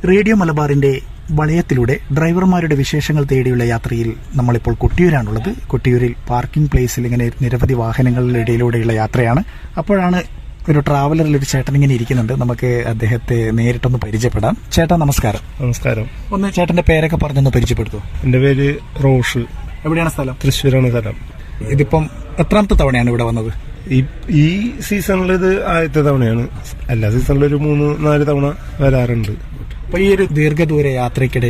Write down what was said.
radio മലബാറിന്റെ വളയത്തിലൂടെ ഡ്രൈവർമാരുടെ വിശേഷങ്ങൾ തേടിയുള്ള യാത്രയിൽ നമ്മളിപ്പോൾ കൊട്ടിയൂരാണുള്ളത് കൊട്ടിയൂരിൽ പാർക്കിംഗ് പ്ലേസിൽ ഇങ്ങനെ നിരവധി വാഹനങ്ങളുടെ ഇടയിലൂടെയുള്ള യാത്രയാണ് അപ്പോഴാണ് ഒരു ട്രാവലറിൽ ഒരു ചേട്ടൻ ഇങ്ങനെ ഇരിക്കുന്നുണ്ട് നമുക്ക് അദ്ദേഹത്തെ നേരിട്ടൊന്ന് പരിചയപ്പെടാം ചേട്ടാ നമസ്കാരം നമസ്കാരം ഒന്ന് ചേട്ടന്റെ പേരൊക്കെ പറഞ്ഞൊന്ന് പരിചയപ്പെടുത്തൂ എന്റെ പേര് റോഷ് എവിടെയാണ് സ്ഥലം തൃശ്ശൂരാണ് സ്ഥലം ഇതിപ്പം എത്രാമത്തെ തവണയാണ് ഇവിടെ വന്നത് ഈ ഈ സീസണിൽ ഇത് ആദ്യത്തെ തവണയാണ് എല്ലാ സീസണിലും ഒരു മൂന്ന് നാല് തവണ വരാറുണ്ട് അപ്പൊ ഈ ഒരു ദീർഘദൂര യാത്രയ്ക്കിടെ